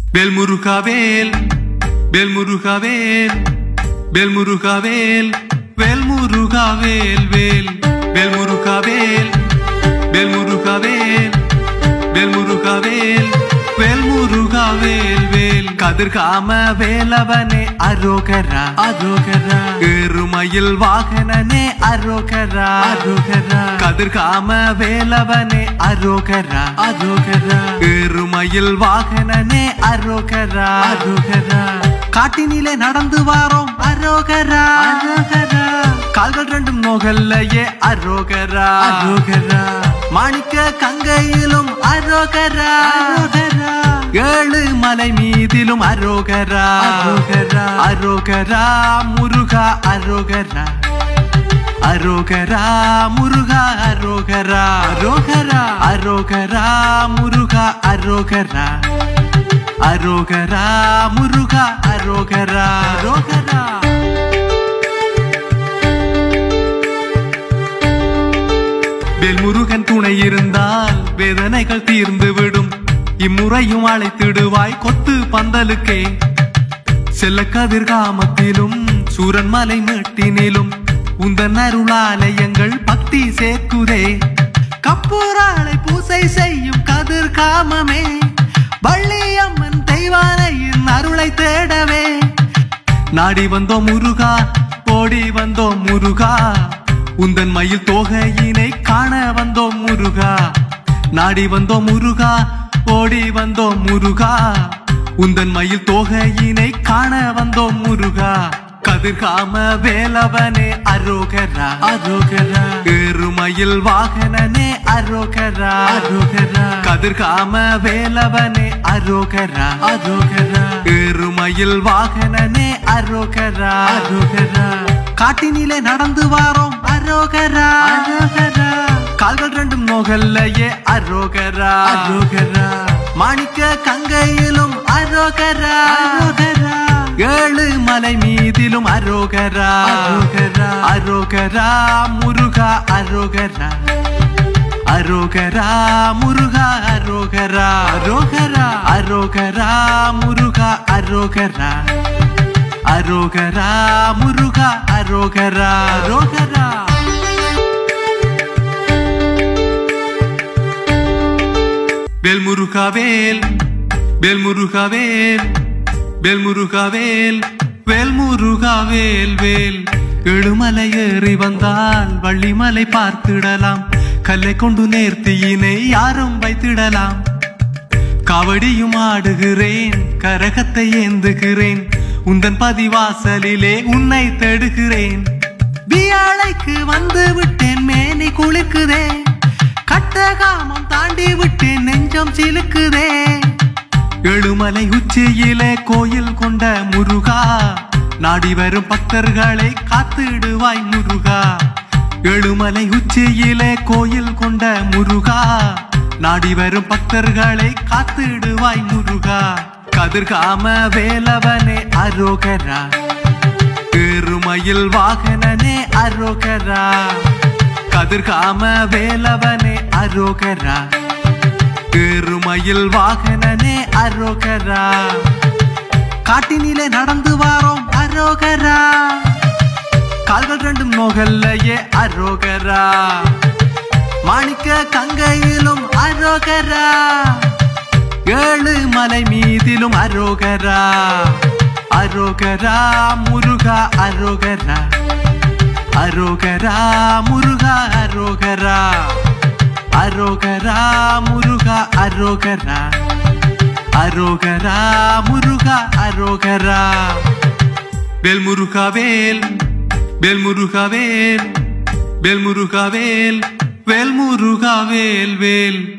வேல் முருகாவேல் வேல் முருகாவேல் வேல் முருகாவேல் வேல் முருகாவேல் வேல் வேல் முருகாவேல் வேல் முருகாவேல் வேல் முருகாவேல் வேல் முருகாவேல் வேல் கதிர்காம வேலவனே அரோகரா அரோகரா ஏறுமயில் வாகனனே அரோகரா அரோகரா கதிர்காம வேலவனே அரோகரா அரோகரா ஏறுமயில் வாகனனே அரோகரா அரோகரா காட்டினிலே நடந்து வாரோம் அரோகரா அரோகரா கால்கள் ரெண்டும் நோகல்லையே அரோகரா அரோகரா மாணிக்க கங்கையிலும் அரோகரா அரோகரா ஏழு மலை மீதிலும் அரோகரா அரோகரா அரோகரா முருகா அரோகரா அரோகரா முருகா அரோகரா அரோகரா அரோகரா முருகா அரோகரா அரோகரா முருகா அரோகரா அரோகரா வேல் முருகன் துணை இருந்தால் வேதனைகள் தீர்ந்து விடும் இம்முறையும் அழைத்திடுவாய் கொத்து பந்தலுக்கே செல்ல கதிர்காமத்திலும் சூரன் மலை மேட்டினிலும் உந்தன் அருளாலயங்கள் பக்தி சேர்க்குதே கப்பூராளை பூசை செய்யும் கதிர்காமமே வள்ளியம்மன் தெய்வானையின் அருளை தேடவே நாடி வந்தோம் முருகா ஓடி வந்தோம் முருகா உந்தன் மயில் தோகையினை காண வந்தோம் முருகா நாடி வந்தோம் முருகா ஓடி வந்தோம் முருகா உந்தன் மயில் தோகையினை காண வந்தோம் முருகா கதிர்காம வேலவனே அரோகரா அரோகரா ஏறுமயில் வாகனனே அரோகரா அரோகரா கதிர்காம வேலவனே அரோகரா அரோகரா ஏறுமயில் வாகனனே அரோகரா அரோகரா காட்டினிலே நடந்து வாரோம் அரோகரா அரோகரா கால்கள் ரெண்டும் நோகல்லையே அரோகரா அரோகரா மாணிக்க கங்கையிலும் அரோகரா அரோகரா ஏழு மலை மீதிலும் அரோகரா அரோகரா அரோகரா முருகா அரோகரா அரோகரா முருகா அரோகரா அரோகரா அரோகரா முருகா அரோகரா அரோகரா முருகா அரோகரா அரோகரா வேல் முருகாவேல் வேல் முருகாவேல் வேல் முருகாவேல் வேல் முருகாவேல் வேல் எழுமலை ஏறி வந்தால் வள்ளிமலை பார்த்திடலாம் கல்லை கொண்டு நேர்த்தியினை யாரும் வைத்திடலாம் காவடியும் ஆடுகிறேன் கரகத்தை ஏந்துகிறேன் உந்தன் பதிவாசலிலே உன்னை தேடுகிறேன் வியாழைக்கு வந்து விட்டேன் மேனி குளிக்குதே கட்டகாமம் தாண்டி விட்டேன் நெஞ்சம் சிலுக்குதே எழுமலை உச்சியிலே கோயில் கொண்ட முருகா நாடி வரும் பக்தர்களை காத்திடுவாய் முருகா எழுமலை உச்சியிலே கோயில் கொண்ட முருகா நாடி வரும் பக்தர்களை காத்திடுவாய் முருகா கதிர்காம வேலவனே அரோகரா ஏறுமயில் வாகனனே அரோகரா கதிர்காம வேலவனே அரோகரா ஏறுமயில் வாகனனே அரோகரா காட்டினிலே நடந்து வாரோம் அரோகரா கால்கள் ரெண்டும் நோகல்லையே அரோகரா மாணிக்க கங்கையிலும் அரோகரா ஏழு மலை மீதிலும் அரோகரா அரோகரா முருகா அரோகரா அரோகரா முருகா அரோகரா அரோகரா முருகா அரோகரா அரோகரா முருகா அரோகரா வேல் முருகாவேல் வேல் முருகாவேல் வேல் முருகாவேல் வேல் முருகாவேல் வேல்